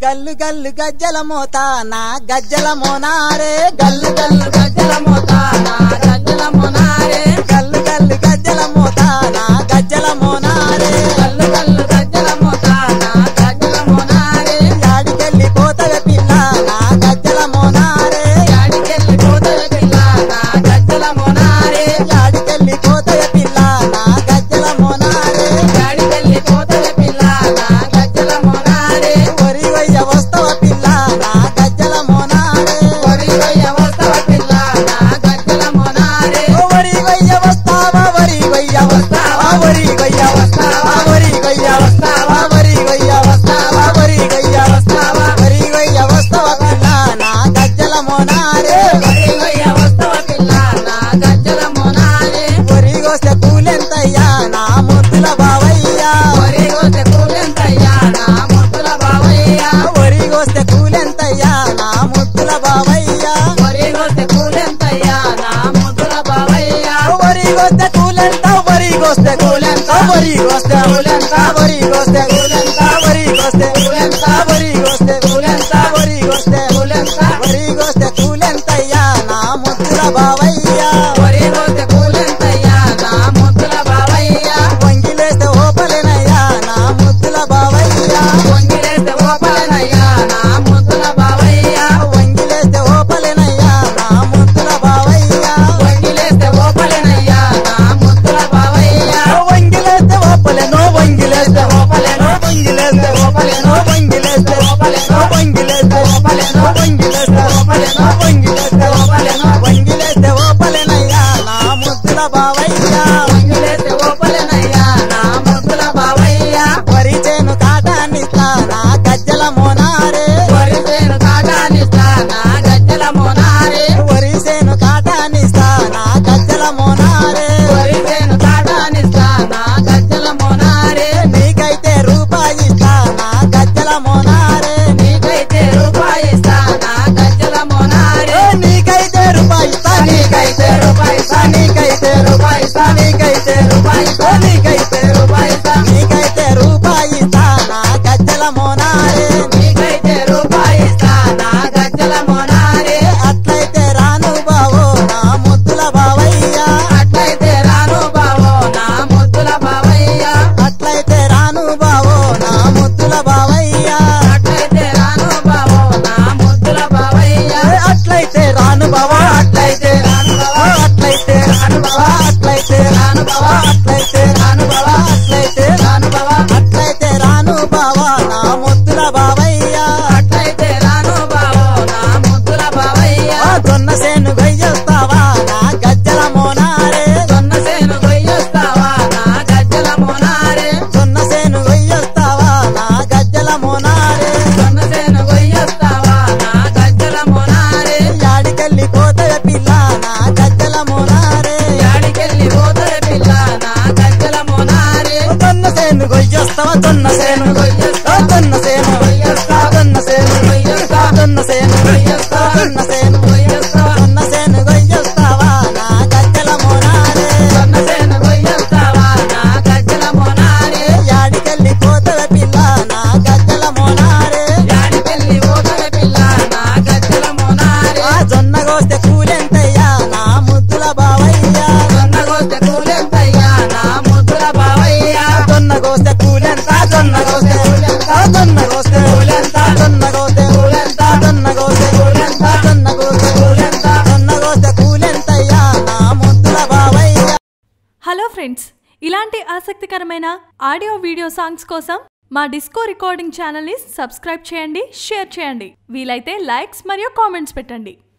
గల్లు గల్లు గజ్జల మోత నా గజ్జల మోనారే గల్లు గల్లు గజ్జల మోత నా గజ్జల మోనారే గల్లు గల్లు గజ్జల మోత నా గజ్జల మోనారే గల్లు గల్లు గజ్జల మోత నా గజ్జల మోనారే యాడికెళ్ళి పోతవే పిల్ల నా గజ్జల మోనారే యాడికెళ్ళి పోతవే పిల్ల నా గజ్జల మోనారే యాడికెళ్ళి పోతవే పిల్ల నా గజ్జల మోనారే యాడికెళ్ళి పోతవే పిల్ల నా గజ్జల మోనారే ఒరి వయ్య వస్తవ పిల్ల నా గజ్జల మోనారే వరి వయ్య వస్తవ పిల్ల నా గజ్జల మోనారే వరి వయ్య వస్తావా వరి వయ్య వస్తావా వరి వయ్య వస్తావా వరి వయ్య వస్తావా వరి వయ్య వస్తావా వరి వయ్య వస్తావా వరి వయ్య వస్తావా పిల్ల నా గజ్జల మోనారే వరి వయ్య వస్తవ పిల్ల నా గజ్జల మోనారే వరి వస్తే పూలెంతయ్యా నా ముద్దుల బావయ్యా వరి వస్తే కూలెంతయ్యా నా ముద్దుల బావయ్య వరి వస్తే పూలెంతయ్యా నా ముద్దుల బావయ్యా వరి వస్తే కూలెంతయ్యా నా ముద్దుల బావయ్య వరి వస్తే కూలెంత వరి వస్తే కూలెంత వరి వస్తే కూలెంత వరి వస్తే కూలెంత వరి వస్తే కూలెంత వరి వస్తే కూలెంత వరి వస్తే కూలెంత వరి వస్తే కూలెంతయ్యా నా ముద్దుల బావయ్యా వరి వస్తే కూలెంతయ్యా నా ముద్దుల బావయ్య వంగిలేస్తే ఓపలేనయ్యా నా ముద్దుల బావయ్యా వంగిలేస్తే ఓపలనయ్యా నా ముద్దుల బావయ్య వంగిలేస్తే ఓపలేనయ్యా నా ముద్దుల బావయ్యా వంగిలేస్తే ఓపలనయ్యా నా ముద్దుల బావయ్య వంగిలేస్తే ఓపలేనో వంగిలేస్తే ఓపలేనో వంగిలేస్తే ఓపలేనో వంగిలేస్తే ఓపలేనో వంగిలేస్తే ఓపలేనో వంగిలేస్తే ఓపలేనో వంగిలేస్తే ఓపలేనో వంగిలేస్తే ఓపలేనయ్యా నా ముద్దుల బావయ్యా వంగిలేస్తే ఓపలనయ్యా నా ముద్దుల బావయ్య వరి చేను కాటాన్నిస్తా నా గజ్జల మోనారే వరి చేను కాటానిస్తా నా గజ్జల మోనారే వరి చేను కాటాన్నిస్తా నా గజ్జల మోనారే వరి చేను కాటానిస్తా నా గజ్జల మోనారే నీకైతే రూపాయి ఇస్తా నా గజ్జల మోనారే నీకైతే రూపాయి ఇస్తా నా గజ్జల మోనారే ఏ నీకైతే రూపాయి ఇస్తా నీకైతే రూపాయి ఇస్తా నీకైతే రూపాయి ఇస్తా నీకైతే రూపాయి ఇస్తా నీకైతే రూపాయి ఇస్తా నీకైతే రూపాయి ఇస్తా నా గజ్జల మోనారే నీకైతే రూపాయి ఇస్తా నా గజ్జల మోనారే అట్లయితే రాను బావో నా ముద్దుల బావయ్యా అట్లయితే రాను బావో నా ముద్దుల బావయ్య అట్లయితే రాను బావో నా ముద్దుల బావయ్యా అట్లయితే రాను బావో నా ముద్దుల బావయ్య ఏ అట్లయితే రాను బావా అట్లయితే రాను బావా అట్లయితే రాను బావా అట్లయితే రాను బావా అట్లయితే రాను బావా అట్లయితే రాను బావా అట్లయితే రాను బావా నా ముద్దుల బావయ్యా అట్లయితే రాను బావో నా ముద్దుల బావయ్య ఆ దొన్న సేను గయ్యొస్తావా నా గజ్జల మోనారే సొన్న సేను గొయ్యొస్తావా నా గజ్జల మోనారే దొన్న సేను గయ్యొస్తావా నా గజ్జల మోనారే సొన్న సేను గొయ్యొస్తావా నా గజ్జల మోనారే యాడికెళ్ళి పోతవే పిల్ల నా గజ్జల మోనారే యాడికెళ్ళి పోతరే పిల్ల నా గజ్జల మోనారే దొన్న సేను గొయ్యొస్తావా దొన్న సేను గొయ్యొస్తా దొన్న సేను గొయ్యొస్తా దొన్న సేను గొయ్యొస్తా దొన్న సేను గొయ్యొస్తా దొన్న సేను గొయ్యొస్తా దొన్న సేను గొయ్యొస్తావా నా గజ్జల మోనారే సొన్న సేను గొయ్యొస్తావా నా గజ్జల మోనారే యాడికెళ్ళి పోతవే పిల్ల నా గజ్జల మోనారే యాడికెళ్ళి పోతరే పిల్ల నా గజ్జల మోనారే ఆ జొన్న గోస్తే కూలెంతయ్యా నా ముద్దుల బావయ్యా సొన్న గోస్తే కూలెంతయ్యా నా ముద్దుల బావయ్య జొన్న గోస్తే కూలెంత జొన్న గోస్తే కూలెంత జొన్న గోస్తే కూలెంత జొన్న గోస్తే కూలెంత జొన్న గోస్తే కూలెంత జొన్న గోస్తే కూలెంత జొన్న గోస్తే కూలెంతయ్యా నా ముద్దుల బావయ్యా హలో ఫ్రెండ్స్ ఇలాంటి ఆసక్తికరమైన ఆడియో వీడియో సాంగ్స్ కోసం మా డిస్కో రికార్డింగ్ ఛానల్ని సబ్స్క్రైబ్ చేయండి షేర్ చేయండి వీలైతే లైక్స్ మరియు కామెంట్స్ పెట్టండి